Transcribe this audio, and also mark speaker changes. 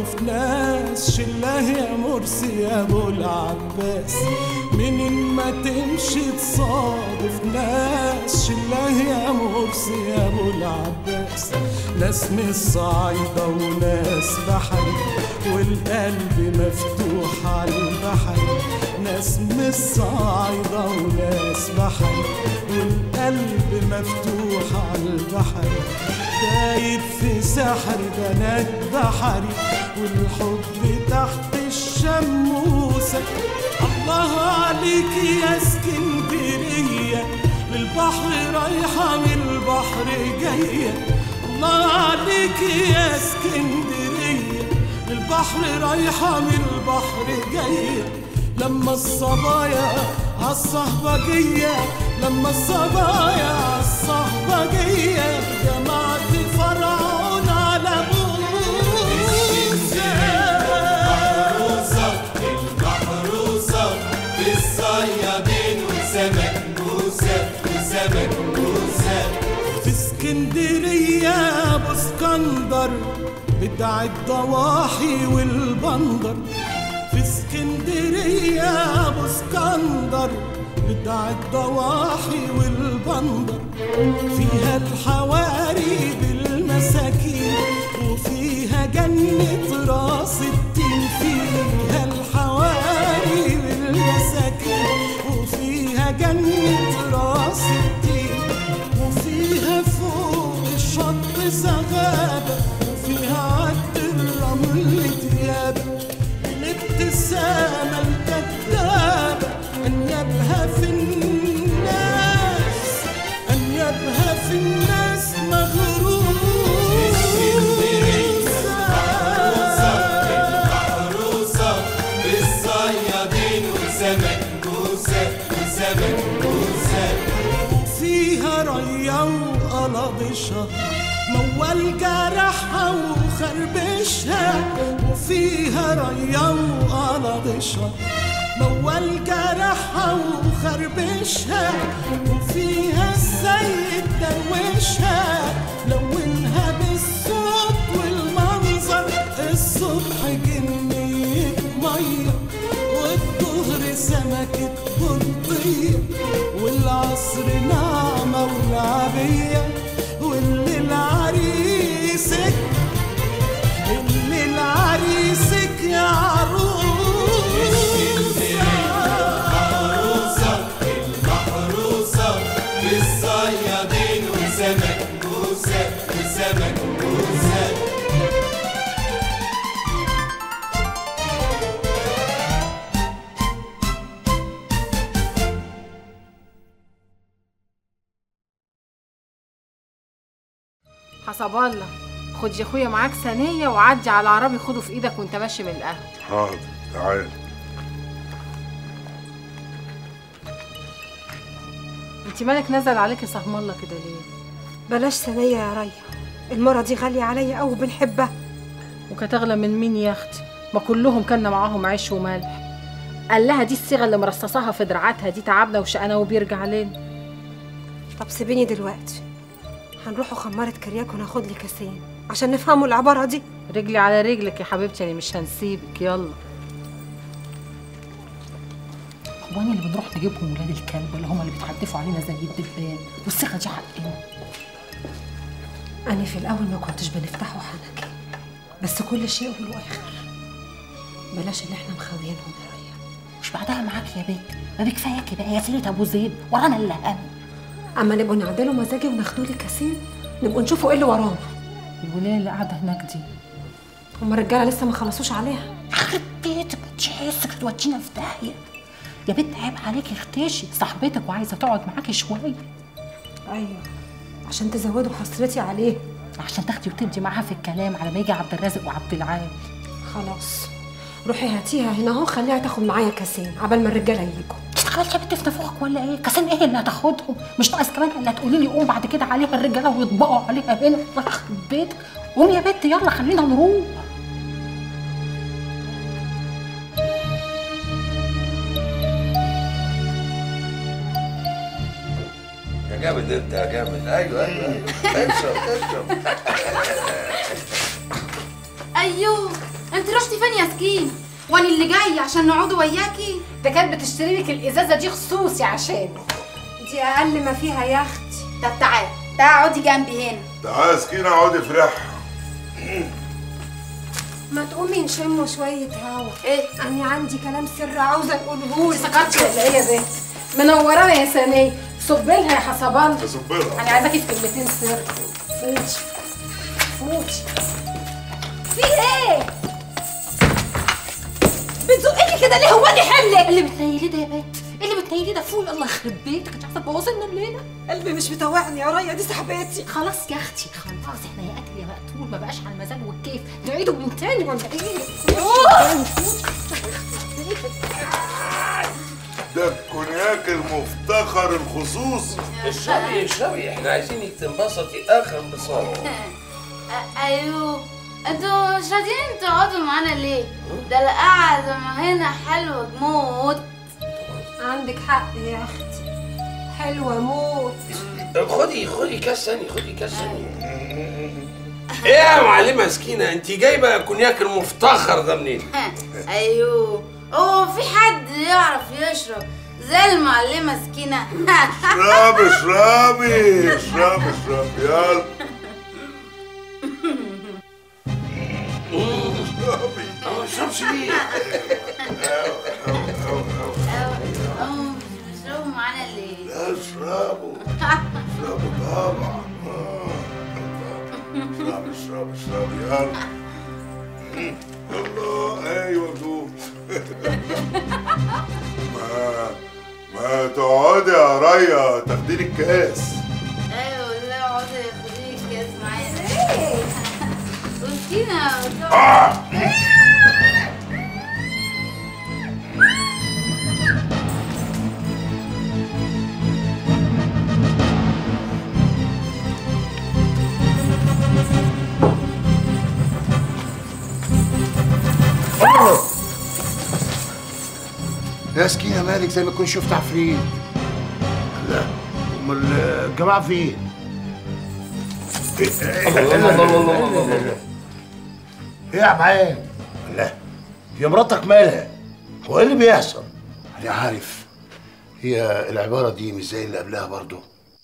Speaker 1: تصادف ناس شله يا مرسي يا ابو العباس منين ما تمشي تصادف ناس شله يا مرسي يا ابو العباس ناس من الصعيدة وناس بحري والقلب مفتوح على البحر ناس من الصعيدة وناس بحري والقلب مفتوح على البحر دايب في سحر بنات بحري والحب تحت الشموسة الله عليك يا اسكندرية للبحر رايحة من البحر جاية الله عليك يا اسكندرية للبحر رايحة من البحر جاية لما الصبايا عالصهبجية لما الصبايا عالصهبجية جمعت فرعون على موسى
Speaker 2: المحروسة المحروسة بالصيادين وسمك موسى وسمك موسى
Speaker 1: في اسكندرية ابو اسكندر بتاع الضواحي والبندر في اسكندرية ابو اسكندر بتاع الضواحي والبندر فيها الحواري بالمساكين وفيها جنة راس التين فيها الحواري بالمساكين وفيها جنة راس التين وفيها فوق الشط زغابة وفيها عد الرمل ديابة الابتسامة الكذابة أنيابها في الناس أنيابها في الناس
Speaker 2: المحروسة بالصيادين وسمك موسى وسمك موسى
Speaker 1: فيها ريا وقلبشها موال جرحها وخربشها وفيها ريا وقلبشها موال جرحها وخربشها وفيها السيد دروشها لونها بالصوت والمنظر الصبح جنية مية والظهر سمكة بطية والعصر نعمة ولعبية والليل عريسك الليل عريسك يا عروس
Speaker 2: المحروسة المحروسة بالصيادين وسمك موسى وسمك موسى
Speaker 3: حسب الله خد يا اخويا معاك ثانيه وعدي على العربي خده في ايدك وانت ماشي من القهوه
Speaker 4: حاضر تعال
Speaker 3: انت مالك نزل عليكي سهم الله كده ليه
Speaker 5: بلاش ثانية يا ريا المرة دي غالية عليا أوي بنحبها
Speaker 3: وكانت اغلى من مين يا اختي ما كلهم كان معاهم عيش وملح قال لها دي الصيغه اللي مرصصاها في دراعاتها دي تعبنا وشقنا وبيرجع لنا
Speaker 5: طب سيبيني دلوقتي هنروحوا خمارة كرياك وناخد لي كاسين عشان نفهموا العبارة دي
Speaker 3: رجلي على رجلك يا حبيبتي انا مش هنسيبك يلا
Speaker 6: هو انا اللي بنروح نجيبهم ولاد الكلب ولا هم اللي بيتعدفوا علينا زي الدبان والثقه دي حقنا
Speaker 5: أنا في الأول ما كنتش بنفتحه حنكي بس كل شيء له آخر بلاش اللي احنا مخاوينهم يا ريا
Speaker 6: مش بعدها معاك يا بنت ما بكفاياكي بقى يا سيرة ابو زيد ورانا اللي هم
Speaker 5: أما نبقوا نعدلوا مزاجي وناخدوا لي كاسين نبقوا نشوفوا ايه اللي ورانا
Speaker 6: الولايه اللي قاعده هناك دي
Speaker 5: هما الرجالة لسه ما خلصوش عليها
Speaker 6: يخرب بيتك تشيسك تودينا في داهيه يا بنت عيب عليكي اختشي صاحبتك وعايزه تقعد معاكي شويه
Speaker 5: أيوه عشان تزودوا حسرتي عليه
Speaker 6: عشان تاخدي وتدي معاها في الكلام على ما يجي عبد الرازق وعبد العال
Speaker 5: خلاص روحي هاتيها هنا اهو خليها تاخد معايا كاسين عبال ما الرجالة يجوا
Speaker 6: اشتغلت يا بنت في نافوخك ولا ايه؟ كاسين ايه اللي هتاخدهم؟ مش ناقص كمان الا تقولي لي قوم بعد كده عليها الرجاله ويطبقوا عليها هنا الله يخرب بيتك قوم يا بنت يلا خلينا نروح
Speaker 4: يا جامد انت يا جامد ايوه ايوه ايوه اشرب اشرب
Speaker 7: ايوه انت رحتي فين يا سكين وانا اللي جاي عشان نقعدوا وياكي
Speaker 3: ده كانت بتشتري لك الازازه دي خصوصي عشان
Speaker 5: دي اقل ما فيها يا اختي
Speaker 7: طب تعالي تعالي اقعدي جنبي هنا
Speaker 4: تعالى سكينة اقعدي في ريحها
Speaker 5: ما تقومي نشموا شويه هوا
Speaker 7: ايه
Speaker 5: انا عندي كلام سر عاوزه اقوله لك
Speaker 3: سكرتي ولا ايه يا بنت منورانا يا ثانيه صب لها يا حسبان
Speaker 4: تصب لها
Speaker 3: انا عايزاكي في كلمتين سر فوتي فوتي
Speaker 7: في ايه بتزقني كده ليه هو انا حملك
Speaker 3: اللي بتنيلي ده يا بنت اللي بتنيلي ده فول الله يخرب بيتك انت عارفه تبوظي لنا الليله
Speaker 5: قلبي مش مطوعني يا ريا دي صاحبتي
Speaker 3: خلاص يا اختي خلاص احنا يا اكل يا مقتول ما بقاش على المزاج والكيف نعيده من تاني ولا ايه
Speaker 4: ده الكونياك المفتخر الخصوصي
Speaker 8: اشربي اشربي احنا عايزينك تنبسطي اخر انبساط
Speaker 7: ايوه انتوا مش راضيين تقعدوا معانا ليه ده القعده هنا حلوه موت
Speaker 5: عندك حق يا اختي حلوه موت
Speaker 8: خدي خدي كاس ثاني خدي كاس ثاني ايه يا معلمه سكينه انت جايبه كونياك المفتخر ده منين؟
Speaker 7: ايوه هو في حد يعرف يشرب زي المعلمه سكينه
Speaker 4: اشربي اشربي اشربي اشربي يلا اشربي
Speaker 8: انا ما بشربش ليه؟
Speaker 7: هم بيشربوا معانا ليه
Speaker 4: اشربوا اشربوا طبعا اشربي اشربي اشربي يلا الله ايوه دوب ما ما تقعدي يا ريا تاخدي لي الكاس
Speaker 7: ايوه لا اقعدي خدي الكاس معايا ايه وسكينه
Speaker 9: يا سكينة مالك زي ما تكون شفت عفريت لا امال الجماعة فين؟
Speaker 8: الله الله الله الله الله الله
Speaker 9: ايه يا عبعان؟ لا هي مراتك مالها؟ هو ايه اللي بيحصل؟ انا عارف هي العبارة دي مش زي اللي قبلها برضه